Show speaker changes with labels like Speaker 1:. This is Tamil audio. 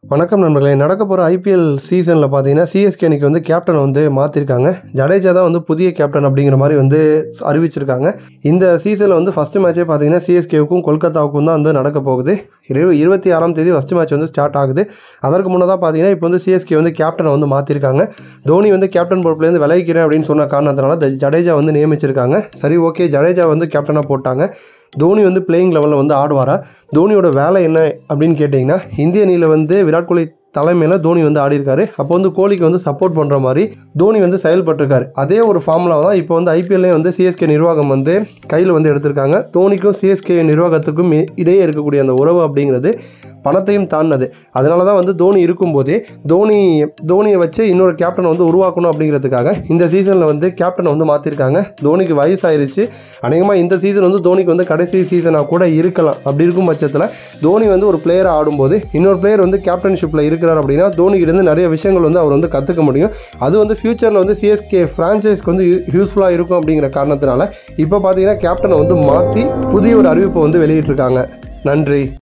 Speaker 1: வணக்கம் நண்பர்களே நடக்க போகிற ஐபிஎல் சீசனில் பார்த்தீங்கன்னா சிஎஸ்கே அன்னைக்கு வந்து கேப்டன் வந்து மாற்றிருக்காங்க ஜடேஜா தான் வந்து புதிய கேப்டன் அப்படிங்கிற மாதிரி வந்து அறிவிச்சிருக்காங்க இந்த சீசனில் வந்து ஃபஸ்ட்டு மேட்சே பார்த்தீங்கன்னா சிஎஸ்கேவுக்கும் கொல்கத்தாவுக்கும் தான் வந்து நடக்க போகுது இரு இருபத்தி ஆறாம் தேதி ஃபஸ்ட்டு மேட்ச் வந்து ஸ்டார்ட் ஆகுது அதற்கு முன்னதாக பார்த்தீங்கன்னா இப்போ வந்து சிஎஸ்கே வந்து கேப்டனை வந்து மாற்றிருக்காங்க தோனி வந்து கேப்டன் பொறுப்புலேருந்து விலகிக்கிறேன் அப்படின்னு சொன்ன காரணத்தினால த- ஜடேஜா வந்து நியமிச்சிருக்காங்க சரி ஓகே ஜடேஜா வந்து கேப்டனாக போட்டாங்க தோனி வந்து பிளேயிங் லெவலில் வந்து ஆடுவாரா தோனியோட வேலை என்ன அப்படின்னு கேட்டிங்கன்னா இந்திய அணியில் வந்து விராட் கோலி தலைமையில் தோனி வந்து ஆடிருக்காரு அப்போ வந்து கோலிக்கு வந்து சப்போர்ட் பண்ணுற மாதிரி தோனி வந்து செயல்பட்டிருக்காரு அதே ஒரு ஃபார்முலா தான் இப்போ வந்து ஐபிஎல்லே வந்து சிஎஸ்கே நிர்வாகம் வந்து கையில் வந்து எடுத்திருக்காங்க தோனிக்கும் சிஎஸ்கே நிர்வாகத்துக்கும் இ- இடையே இருக்கக்கூடிய அந்த உறவு அப்படிங்கிறது பணத்தையும் தாண்டினது அதனால தான் வந்து தோனி இருக்கும்போதே தோனி தோனியை வச்சு இன்னொரு கேப்டனை வந்து உருவாக்கணும் அப்படிங்கிறதுக்காக இந்த சீசனில் வந்து கேப்டனை வந்து மாற்றிருக்காங்க தோனிக்கு வயசாயிருச்சு அநேகமாக இந்த சீசன் வந்து தோனிக்கு வந்து கடைசி சீசனாக கூட இருக்கலாம் அப்படி இருக்கும் பட்சத்தில் தோனி வந்து ஒரு பிளேயரை ஆடும்போது இன்னொரு பிளேயர் வந்து கேப்டன்ஷிப்பில் இருக்கிறார் அப்படின்னா தோனிக்கிட்டேருந்து நிறைய விஷயங்கள் வந்து அவர் வந்து கற்றுக்க முடியும் அது வந்து ஃப்யூச்சரில் வந்து சிஎஸ்கே ஃப்ரான்ச்சைஸ்க்கு வந்து யூஸ்ஃபுல்லாக இருக்கும் அப்படிங்கிற காரணத்தினால இப்போ பார்த்தீங்கன்னா கேப்டனை வந்து மாற்றி புதிய ஒரு அறிவிப்பை வந்து வெளியிட்டிருக்காங்க நன்றி